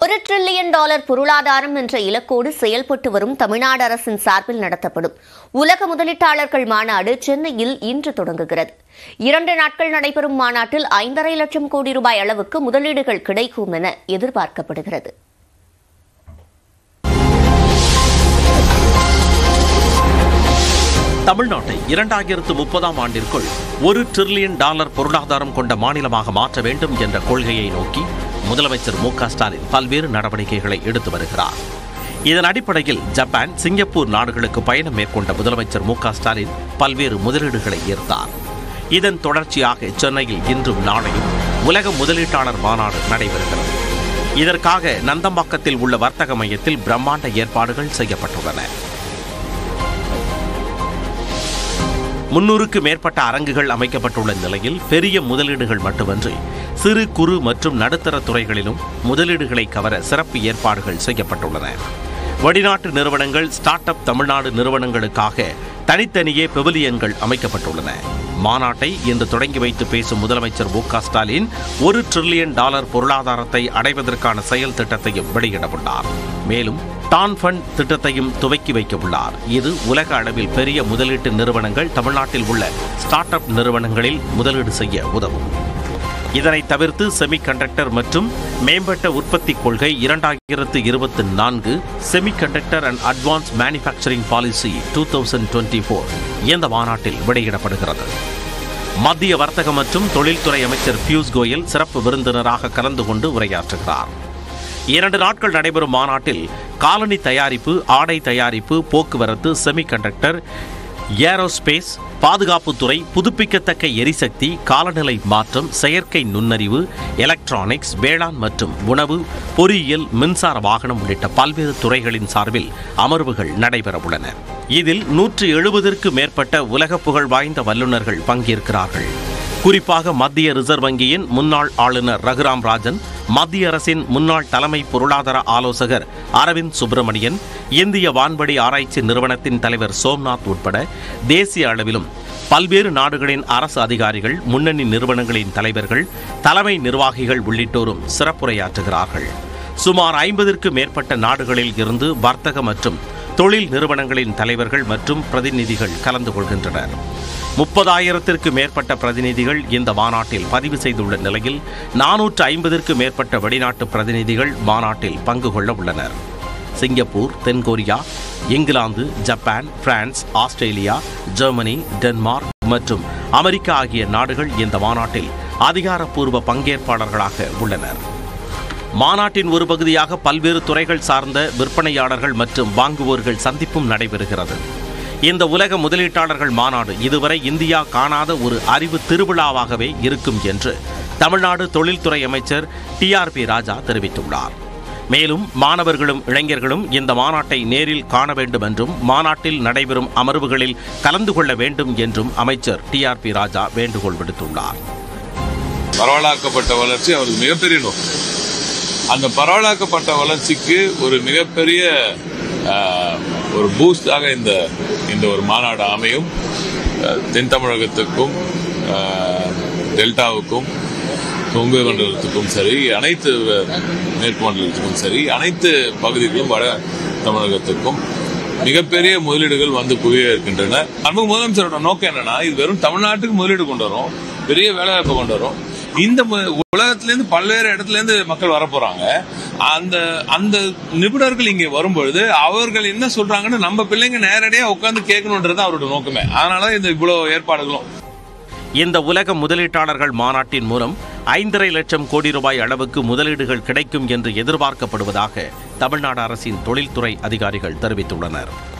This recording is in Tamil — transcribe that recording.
ஒரு டிரில்லியன் டாலர் பொருளாதாரம் என்ற இலக்கோடு செயல்பட்டு வரும் தமிழ்நாடு அரசின் சார்பில் நடத்தப்படும் உலக முதலீட்டாளர்கள் மாநாடு சென்னையில் இன்று தொடங்குகிறது இரண்டு நாட்கள் நடைபெறும் மாநாட்டில் ஐந்தரை லட்சம் கோடி ரூபாய் அளவுக்கு முதலீடுகள் கிடைக்கும் என எதிர்பார்க்கப்படுகிறது தமிழ்நாட்டை இரண்டாயிரத்து முப்பதாம் ஆண்டிற்குள் ஒரு டிரில்லியன் டாலர் பொருளாதாரம் கொண்ட மாநிலமாக மாற்ற வேண்டும் என்ற கொள்கையை நோக்கி முதலமைச்சர் மு க ஸ்டாலின் பல்வேறு நடவடிக்கைகளை எடுத்து வருகிறார் இதன் அடிப்படையில் ஜப்பான் சிங்கப்பூர் நாடுகளுக்கு பயணம் மேற்கொண்ட முதலமைச்சர் மு க ஸ்டாலின் பல்வேறு முதலீடுகளை ஈர்த்தார் இதன் தொடர்ச்சியாக சென்னையில் இன்றும் நாளையும் உலக முதலீட்டாளர் மாநாடு நடைபெறுகிறது இதற்காக நந்தம்பாக்கத்தில் உள்ள வர்த்தக மையத்தில் பிரம்மாண்ட ஏற்பாடுகள் செய்யப்பட்டுள்ளன முன்னூறுக்கு மேற்பட்ட அரங்குகள் அமைக்கப்பட்டுள்ள நிலையில் பெரிய முதலீடுகள் மட்டுமன்றி சிறு குறு மற்றும் நடுத்தர துறைகளிலும் முதலீடுகளை கவர சிறப்பு ஏற்பாடுகள் செய்யப்பட்டுள்ளன வெளிநாட்டு நிறுவனங்கள் ஸ்டார்ட் அப் தமிழ்நாடு நிறுவனங்களுக்காக தனித்தனியே பெவிலியன்கள் அமைக்கப்பட்டுள்ளன மாநாட்டை இன்று தொடங்கி வைத்து பேசும் முதலமைச்சர் மு க ஸ்டாலின் ஒரு டிரில்லியன் டாலர் பொருளாதாரத்தை அடைவதற்கான செயல் திட்டத்தையும் வெளியிடவுள்ளார் மேலும் டான் ஃபண்ட் திட்டத்தையும் துவக்கி வைக்க உள்ளார் இது உலக அளவில் பெரிய முதலீட்டு நிறுவனங்கள் தமிழ்நாட்டில் உள்ள ஸ்டார்ட் அப் நிறுவனங்களில் முதலீடு செய்ய உதவும் இதனை தவிர்த்து செமி கண்டக்டர் மற்றும் மேம்பட்ட உற்பத்தி கொள்கை இரண்டாயிரத்து இருபத்தி நான்கு semiconductor and advance manufacturing policy two thousand twenty four இந்த மாநாட்டில் வெளியிடப்படுகிறது மத்திய வர்த்தக மற்றும் தொழில்துறை அமைச்சர் பியூஷ் கோயல் சிறப்பு விருந்தினராக கலந்து கொண்டு உரையாற்றுகிறார் இரண்டு நாட்கள் நடைபெறும் மாநாட்டில் காலனி தயாரிப்பு ஆடை தயாரிப்பு போக்குவரத்து செமிகண்டக்டர் ஏரோஸ்பேஸ் பாதுகாப்புத்துறை புதுப்பிக்கத்தக்க எரிசக்தி காலநிலை மாற்றம் செயற்கை நுண்ணறிவு எலக்ட்ரானிக்ஸ் வேளாண் மற்றும் உணவு பொறியியல் மின்சார வாகனம் உள்ளிட்ட பல்வேறு துறைகளின் சார்பில் அமர்வுகள் நடைபெறவுள்ளன இதில் நூற்று எழுபதற்கு மேற்பட்ட உலக புகழ் வாய்ந்த வல்லுநர்கள் பங்கேற்கிறார்கள் குறிப்பாக மத்திய ரிசர்வ் வங்கியின் முன்னாள் ஆளுநர் ரகுராம் ராஜன் மத்திய அரசின் முன்னாள் தலைமை பொருளாதார ஆலோசகர் அரவிந்த் சுப்பிரமணியன் இந்திய வான்வழி ஆராய்ச்சி நிறுவனத்தின் தலைவர் சோம்நாத் உட்பட தேசிய அளவிலும் பல்வேறு நாடுகளின் அரசு அதிகாரிகள் முன்னணி நிறுவனங்களின் தலைவர்கள் தலைமை நிர்வாகிகள் உள்ளிட்டோரும் சிறப்புரையாற்றுகிறார்கள் சுமார் ஐம்பதற்கு மேற்பட்ட நாடுகளில் இருந்து வர்த்தக மற்றும் தொழில் நிறுவனங்களின் தலைவர்கள் மற்றும் பிரதிநிதிகள் கலந்து கொள்கின்றனர் முப்பதாயிரத்திற்கு மேற்பட்ட பிரதிநிதிகள் இந்த மாநாட்டில் பதிவு செய்துள்ள நிலையில் நானூற்று ஐம்பதற்கு மேற்பட்ட வெளிநாட்டு பிரதிநிதிகள் மாநாட்டில் பங்கு கொள்ள உள்ளனர் சிங்கப்பூர் தென்கொரியா இங்கிலாந்து Japan France Australia Germany Denmark மற்றும் அமெரிக்கா ஆகிய நாடுகள் இந்த மாநாட்டில் அதிகாரப்பூர்வ பங்கேற்பாளர்களாக உள்ளனர் மாநாட்டின் ஒரு பகுதியாக பல்வேறு துறைகள் சார்ந்த விற்பனையாளர்கள் மற்றும் வாங்குவோர்கள் சந்திப்பும் நடைபெறுகிறது இந்த உலக முதலீட்டாளர்கள் மாநாடு இதுவரை இந்தியா காணாத ஒரு அறிவு திருவிழாவாகவே இருக்கும் என்று தமிழ்நாடு தொழில்துறை அமைச்சர் டி ஆர் பி ராஜா தெரிவித்துள்ளார் மேலும் மாணவர்களும் இளைஞர்களும் இந்த மாநாட்டை நேரில் காண வேண்டும் என்றும் மாநாட்டில் நடைபெறும் அமர்வுகளில் கலந்து கொள்ள வேண்டும் என்றும் அமைச்சர் டி ஆர் பி ராஜா வேண்டுகோள் விடுத்துள்ளார் பரவலாக்கப்பட்ட வளர்ச்சி அவருக்கு மிகப்பெரிய நோக்கம் அந்த பரவலாக்கப்பட்ட வளர்ச்சிக்கு ஒரு மிகப்பெரிய ஆஹ், ஒரு பூஸ்டாக இந்த இந்த ஒரு மாநாடு அமையும் ஆஹ், தென் தமிழகத்துக்கும் ஆஹ், டெல்டாவுக்கும் கொங்கு மண்டலத்துக்கும் சரி அனைத்து மேற்கு மண்டலத்துக்கும் சரி அனைத்து பகுதிகளும் வட தமிழகத்துக்கும் மிகப்பெரிய முதலீடுகள் வந்து குவிய இருக்கின்றன அன்பு முதலமைச்சரோட நோக்கம் என்னன்னா இது வெறும் தமிழ்நாட்டுக்கு முதலீடு கொண்டு வரும் பெரிய வேலைவாய்ப்பு கொண்டு வரும் இந்த மு- உலகத்துல இருந்து பல்வேறு இடத்துல இருந்து மக்கள் வர போறாங்க அந்த அந்த நிபுணர்கள் இங்கே வரும்பொழுது அவர்கள் என்ன சொல்றாங்கன்னு நம்ம பிள்ளைங்க நேரடியா உட்கார்ந்து கேட்கணுன்றது அவரோட நோக்கமே அதனால இந்த இவ்வளவு ஏற்பாடுகளும் இந்த உலக முதலீட்டாளர்கள் மாநாட்டின் மூலம் ஐந்தரை லட்சம் கோடி ரூபாய் அளவுக்கு முதலீடுகள் கிடைக்கும் என்று எதிர்பார்க்கப்படுவதாக தமிழ்நாடு அரசின் தொழில்துறை அதிகாரிகள் தெரிவித்துள்ளனர்